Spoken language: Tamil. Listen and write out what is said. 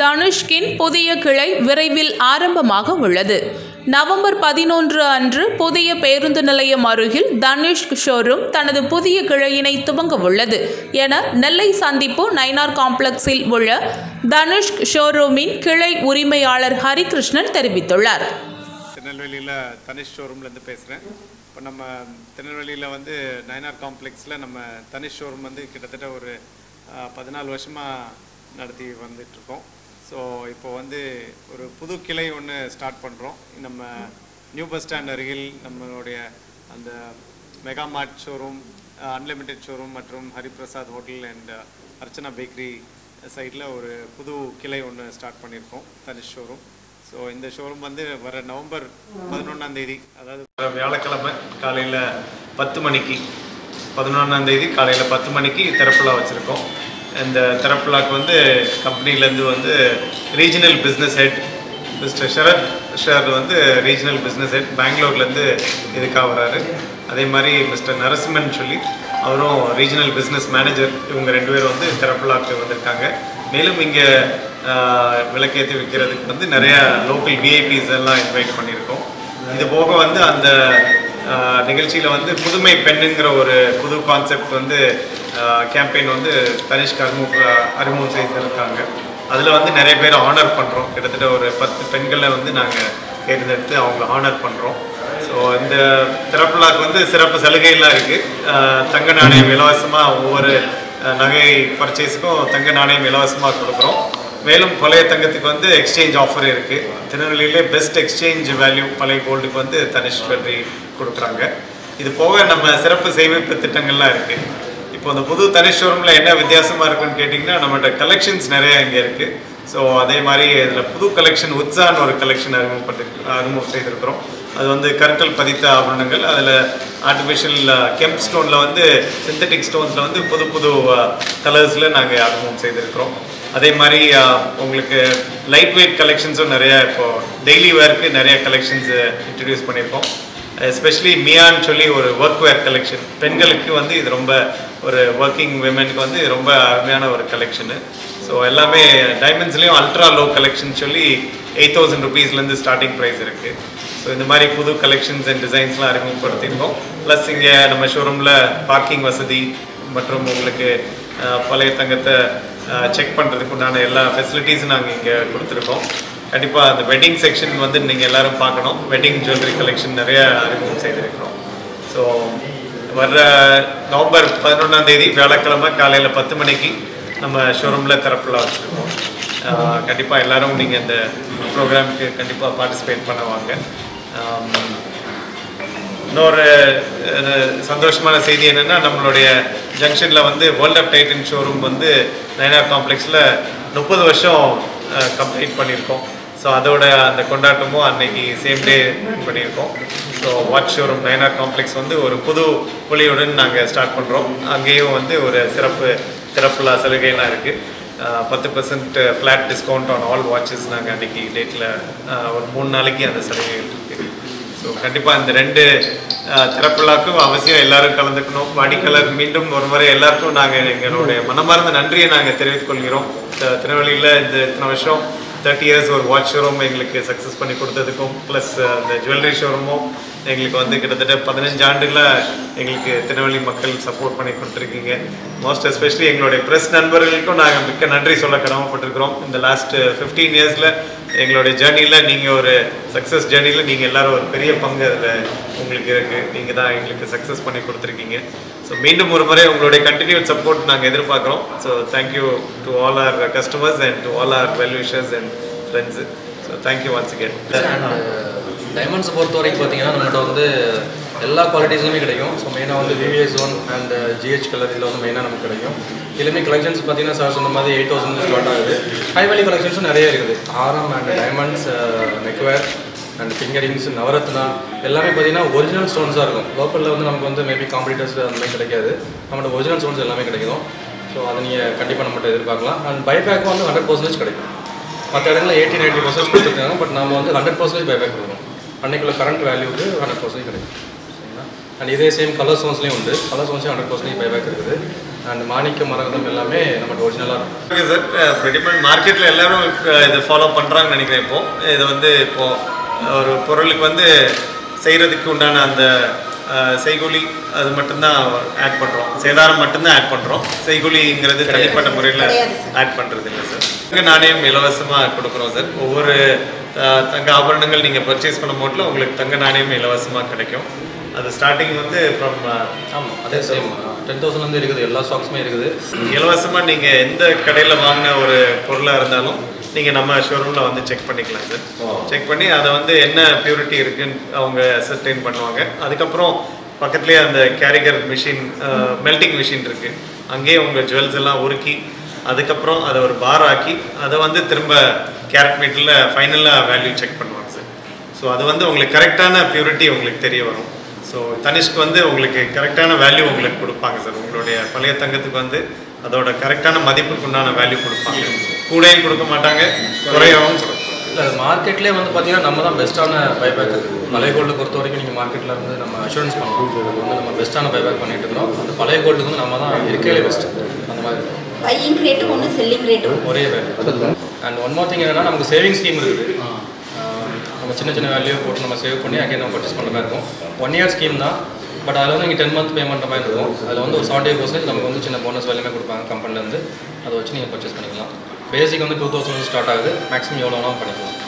தனுஷ்கின் புதிய கிளை விரைவில் ஆரம்பமாக உள்ளது நவம்பர் பதினொன்று அன்று புதிய பேருந்து நிலையம் அருகில் தனுஷ்க் ஷோரூம் தனது புதிய கிளையினை துவங்க உள்ளது என நெல்லை சந்திப்பு நைனார் காம்ப்ளெக்ஸில் உள்ள தனுஷ்க் ஷோரூமின் கிளை உரிமையாளர் ஹரிகிருஷ்ணன் தெரிவித்துள்ளார் திருநெல்வேலியில் தனிஷ் ஷோரூம்லேருந்து பேசுகிறேன் இப்போ நம்ம திருநெல்வேலியில் வந்து நயனார் காம்ப்ளெக்ஸில் நம்ம தனிஷ் ஷோரூம் வந்து கிட்டத்தட்ட ஒரு அஹ், பதினாலு வருஷமாக நடத்தி வந்துட்டுருக்கோம் ஸோ இப்போ வந்து ஒரு புது கிளை ஒன்று ஸ்டார்ட் பண்ணுறோம் நம்ம நியூ பஸ் ஸ்டாண்ட் அருகில் நம்மளுடைய அந்த Mega Mart showroom unlimited showroom மற்றும் Hariprasad hotel and Archana bakery சைடில் ஒரு புது கிளை ஒன்று ஸ்டார்ட் பண்ணியிருக்கோம் தனிஷ் ஷோரூம் ஸோ இந்த ஷோரூம் வந்து வர நவம்பர் பதினொன்றாம் தேதி அதாவது வர வியாழக்கிழமை காலையில் பத்து மணிக்கு பதினொன்றாம் தேதி காலையில் பத்து மணிக்கு திறப்புலா வச்சுருக்கோம் இந்த திறப்புலாக்கு வந்து கம்பெனிலேருந்து வந்து regional business head mister Sharath ஷர் வந்து ரீஜனல் பிஸ்னஸ் ஹெட் பெங்களூர்லேருந்து இதுக்காக வராரு அதே மாதிரி மிஸ்டர் நரசிம்மன் சொல்லி அவரும் ரீஜனல் பிஸ்னஸ் மேனேஜர் இவங்க ரெண்டு பேரும் வந்து திறப்புலாக்கு வந்திருக்காங்க மேலும் இங்கே விளக்கேற்றி விற்கிறதுக்கு வந்து நிறைய லோக்கல் விஐபிஸ் எல்லாம் இன்வைட் பண்ணியிருக்கோம் இது போக வந்து அந்த நிகழ்ச்சியில் வந்து புதுமை பெண்ணுங்கிற ஒரு புது கான்செப்ட் வந்து கேம்பெயின் வந்து தனிஷ்க் அறிமுக அறிமுகம் செய்திருக்காங்க அதில் வந்து நிறைய பேர் ஆனர் பண்ணுறோம் கிட்டத்தட்ட ஒரு பத்து பெண்களை வந்து நாங்கள் தேர்ந்தெடுத்து அவங்கள ஆனர் பண்ணுறோம் ஸோ இந்த திறப்புலாக்கு வந்து சிறப்பு சலுகைலாம் இருக்குது தங்க நாணயம் இலவசமாக ஒவ்வொரு அஹ், நகை பர்ச்சேஸுக்கும் தங்க நாணயம் இலவசமாக கொடுக்குறோம் மேலும் பழைய தங்கத்துக்கு வந்து எக்ஸ்சேஞ்ச் ஆஃபர் இருக்குது திருநெல்வேலியிலே பெஸ்ட் எக்ஸ்சேஞ்ச் வேல்யூ பழைய கோல்டுக்கு வந்து தனிஷ் ஜுவல்லரி கொடுக்குறாங்க இது போக நம்ம சிறப்பு சேமிப்பு திட்டங்கள்லாம் இருக்குது இப்போ இந்த புது தனிஷ் ஷோரூமில் என்ன வித்தியாசமாக இருக்குன்னு கேட்டிங்கன்னா நம்மகிட்ட கலெக்ஷன்ஸ் நிறைய இங்கே இருக்குது ஸோ அதே மாதிரி இதில் புது கலெக்ஷன் உத்ஸான்னு ஒரு கலெக்ஷன் அறிமுகப்படுத்தி அறிமுகம் செய்திருக்கிறோம் அது வந்து கருக்கல் பதித்த ஆபரணங்கள் அதில் ஆர்டிஃபிஷியல் கெம்ப் ஸ்டோனில் வந்து சிந்தட்டிக் ஸ்டோன்ஸில் வந்து புது புது கலர்ஸில் நாங்கள் அறிமுகம் செய்திருக்கிறோம் அதே மாதிரி அஹ், உங்களுக்கு லைட் வெயிட் கலெக்ஷன்ஸும் நிறைய இப்போ டெய்லி வேர்க்கு நிறைய கலெக்ஷன்ஸ் இன்ட்ரடியூஸ் பண்ணியிருக்கோம் எஸ்பெஷலி மியான்னு சொல்லி ஒரு ஒர்க் வேர் கலெக்ஷன் பெண்களுக்கு வந்து இது ரொம்ப ஒரு ஒர்க்கிங் விமெனுக்கு வந்து இது ரொம்ப அருமையான ஒரு கலெக்ஷனு ஸோ எல்லாமே டைமண்ட்ஸ்லேயும் அல்ட்ரா லோ கலெக்ஷன் சொல்லி எயிட் தௌசண்ட் ருபீஸ்லேருந்து ஸ்டார்டிங் ப்ரைஸ் இருக்குது ஸோ இந்த மாதிரி புது கலெக்ஷன்ஸ் அண்ட் டிசைன்ஸ்லாம் அறிமுகப்படுத்தியிருக்கோம் ப்ளஸ் இங்கே நம்ம ஷோரூமில் பார்க்கிங் வசதி மற்றும் உங்களுக்கு அஹ், பழைய தங்கத்தை செக் பண்ணுறதுக்கு உண்டான எல்லா ஃபெசிலிட்டிஸும் நாங்கள் இங்கே கொடுத்துருக்கோம் கண்டிப்பாக அந்த வெட்டிங் செக்ஷன் வந்து நீங்கள் எல்லாரும் பார்க்கணும் வெட்டிங் ஜுவல்லரி கலெக்ஷன் நிறைய அறிமுகம் செய்திருக்கிறோம் ஸோ வர்ற நவம்பர் பதினொன்றாம் தேதி வியாழக்கிழமை காலையில் பத்து மணிக்கு நம்ம ஷோரூமில் திறப்புலாம் வச்சுருக்கோம் கண்டிப்பாக எல்லாரும் நீங்கள் இந்த ப்ரோக்ராமுக்கு கண்டிப்பாக பார்ட்டிசிபேட் பண்ண வாங்க ஆம், இன்னொரு அஹ், சந்தோஷமான செய்தி என்னென்னா நம்மளுடைய ஜங்ஷனில் வந்து வேர்ல்ட் ஆஃப் டைட்டன் ஷோரூம் வந்து நயனார் காம்ப்ளெக்ஸில் முப்பது வருஷம் கம்ப்ளீட் பண்ணியிருக்கோம் ஸோ அதோட அந்த கொண்டாட்டமும் அன்னைக்கு சேம் டே பண்ணியிருக்கோம் so watch showroom Nayanar complex வந்து ஒரு புது ஒளியுடன் நாங்கள் ஸ்டார்ட் பண்ணுறோம் அங்கேயும் வந்து ஒரு சிறப்பு சிறப்புல சலுகைலாம் இருக்குது பத்து percent flat discount on all watches நாங்கள் அன்றைக்கி டேட்டில் ஒரு மூணு நாளைக்கு அந்த சலுகைகள் இருக்குது ஸோ கண்டிப்பாக இந்த ரெண்டு அஹ், திறப்புலாக்கும் அவசியம் எல்லாரும் கலந்துக்கணும் வாடிக்கையாளர் மீண்டும் ஒரு முறை எல்லாருக்கும் நாங்கள் எங்களுடைய மனமார்ந்த நன்றியை நாங்கள் தெரிவித்துக் கொள்கிறோம் த- திருநெல்வேலியில் இந்த இத்தனை வருஷம் தேர்ட்டி இயர்ஸ் ஒரு வாட்ச் ஷோரூம் எங்களுக்கு சக்ஸஸ் பண்ணி கொடுத்ததுக்கும் ப்ளஸ் அந்த ஜுவல்லரி ஷோரூமும் எங்களுக்கு வந்து கிட்டத்தட்ட பதினஞ்சு ஆண்டுகளாக எங்களுக்கு திருநெல்வேலி மக்கள் சப்போர்ட் பண்ணி கொடுத்துருக்கீங்க மோஸ்ட் எஸ்பெஷலி எங்களுடைய ப்ரெஸ் நண்பர்களுக்கும் நாங்கள் மிக்க நன்றி சொல்ல கடமைப்பட்டிருக்கிறோம் இந்த லாஸ்ட் ஃபிஃப்டீன் இயர்ஸில் எங்களுடைய ஜேர்னியில் நீங்கள் ஒரு சக்ஸஸ் ஜேர்னியில் நீங்கள் எல்லாரும் ஒரு பெரிய பங்கு அதில் உங்களுக்கு இருக்குது நீங்கள் தான் எங்களுக்கு சக்ஸஸ் பண்ணி கொடுத்துருக்கீங்க ஸோ மீண்டும் ஒரு முறை உங்களுடைய கண்டினியூட் சப்போர்ட் நாங்கள் எதிர்பார்க்குறோம் so thank you to all our customers and to all our well wishers and friends so thank you once again டைமண்ட்ஸை பொறுத்த வரைக்கும் பார்த்தீங்கன்னா நம்மகிட்ட வந்து எல்லா குவாலிட்டிஸுமே கிடைக்கும் ஸோ மெயினாக வந்து VVS one and GH colour இதில் வந்து மெயினாக நமக்கு கிடைக்கும் இதுலேயுமே கலெக்ஷன்ஸ் பார்த்தீங்கன்னா சார் சொன்ன மாதிரி எயிட் தௌசண்ட் ஸ்டார்ட் ஆகுது ஹை வேல்யூ கலெக்ஷன்ஸும் நிறைய இருக்குது ஆரம் and diamonds neckwear and finger rings Navaratna எல்லாமே பார்த்தீங்கன்னா ஒரிஜினல் ஸ்டோன்ஸாக இருக்கும் லோக்கலில் வந்து நமக்கு வந்து மேபி காம்படிட்டர்ஸ் அந்த மாதிரி கிடைக்காது நம்மகிட்ட ஒரிஜினல் ஸ்டோன்ஸ் எல்லாமே கிடைக்கும் ஸோ அதை நீங்கள் கண்டிப்பாக நம்மகிட்ட எதிர்பார்க்கலாம் அண்ட் பைபேக்கும் வந்து ஹண்ட்ரட் பர்சன்டேஜ் கிடைக்கும் மற்ற இடங்களில் எயிட்டி நைன்ட்டி பர்சன்ட் கொடுத்துருக்காங்க பட் நம்ம வந்து ஹண்ட்ரட் பர்சன்டேஜ் பைபேக் கொடுக்கணும் அன்னைக்குள்ள கரண்ட் வேல்யூக்கு ஹண்ட்ரட் பர்சன்டேஜ் கிடைக்கும் சரிங்களா அண்ட் இதே சேம் கலர் ஸ்டோன்ஸ்லேயும் உண்டு கலர் ஸ்டோன்ஸ்லேயும் ஹண்ட்ரட் பர்சன்டேஜ் பைபேக் இருக்குது அண்ட் மாணிக்க மரகதம் எல்லாமே நம்மகிட்ட ஒரிஜினலாக இருக்கும் ஓகே சார் ரெடிமேட் மார்க்கெட்டில் எல்லாரும் இப்ப இதை ஃபாலோ பண்ணுறாங்கன்னு நினைக்கிறேன் இப்போ இது வந்து இப்போ ஒரு பொருளுக்கு வந்து செய்கிறதுக்கு உண்டான அந்த அஹ், செய்கூலி அது மட்டும்தான் ஆட் பண்ணுறோம் சேதாரம் மட்டும்தான் ஆட் பண்ணுறோம் செய்கூலிங்கிறது தனிப்பட்ட முறையில் ஆட் பண்ணுறது இல்லை சார் தங்க நாணயம் இலவசமாக கொடுக்குறோம் சார் ஒவ்வொரு அஹ், தங்க ஆபரணங்கள் நீங்கள் பர்ச்சேஸ் பண்ணும் போட்டில் உங்களுக்கு தங்க நாணயம் இலவசமாக கிடைக்கும் அது ஸ்டார்டிங் வந்து ஃப்ரம் ஆமாம் அதே சேம் டென் தௌசண்ட்லேருந்து இருக்குது எல்லா ஸ்டாக்ஸுமே இருக்குது இலவசமாக நீங்கள் எந்த கடையில் வாங்கின ஒரு பொருளாக இருந்தாலும் நீங்கள் நம்ம ஷோரூமில் வந்து செக் பண்ணிக்கலாம் சார் செக் பண்ணி அதை வந்து என்ன பியூரிட்டி இருக்குன்னு அவங்க சர்டைன் பண்ணுவாங்க அதுக்கப்புறம் பக்கத்துலேயே அந்த கேரிகர் மிஷின் மெல்டிங் மிஷின் இருக்குது அங்கேயே உங்கள் ஜுவல்ஸ் எல்லாம் உருக்கி அதுக்கப்புறம் அதை ஒரு பார் ஆக்கி அதை வந்து திரும்ப கேரட் மீட்டரில் ஃபைனலாக வேல்யூ செக் பண்ணுவாங்க சார் ஸோ அது வந்து உங்களுக்கு கரெக்டான பியூரிட்டி உங்களுக்கு தெரிய வரும் ஸோ தனிஷ்க்கு வந்து உங்களுக்கு கரெக்டான வேல்யூ உங்களுக்கு கொடுப்பாங்க சார் உங்களுடைய பழைய தங்கத்துக்கு வந்து அதோட கரெக்டான மதிப்புக்கு உண்டான வேல்யூ கொடுப்பாங்க கூடையும் கொடுக்க மாட்டாங்க குறையவும் கொடுப்பாங்க இல்லை மார்க்கெட்லேயே வந்து பார்த்தீங்கன்னா நம்ம தான் பெஸ்ட்டான பைபேக் பழைய கோல்டு பொறுத்த வரைக்கும் நீங்கள் மார்க்கெட்டில் வந்து நம்ம அஷூரன்ஸ் பண்ணுறோம் அது வந்து நம்ம பெஸ்ட்டான பைபேக் பண்ணிட்டு இருக்கிறோம் அந்த பழைய கோல்டுக்கு வந்து நம்ம தான் இருக்கையிலே பெஸ்ட் அந்த மாதிரி பையிங் ரேட்டும் ஒன்று செல்லிங் ரேட்டும் ஒரே value and one more thing என்னன்னா நமக்கு சேவிங் ஸ்கீம் இருக்குது ஆஹ் நம்ம சின்ன சின்ன வேல்யூ போட்டு நம்ம சேவ் பண்ணி அகைன் நம்ம பர்ச்சேஸ் பண்ணுற மாதிரி இருக்கும் ஒன் இயர் ஸ்கீம் தான் பட் அதில் வந்து நீங்கள் டென் மந்த் பே பண்ணுற மாதிரி இருக்கும் அதில் வந்து ஒரு செவன்டி பர்சன்டேஜ் நமக்கு வந்து சின்ன போனஸ் வேலையுமே கொடுப்பாங்க கம்பெனிலேருந்து அதை வச்சு நீங்கள் பர்ச்சேஸ் பண்ணிக்கலாம் பேசிக் வந்து டூ தௌசண்ட் ஸ்டார்ட் ஆகுது மேக்ஸிமம் எவ்வளோ வேணாலும் பண்ணிக்கலாம்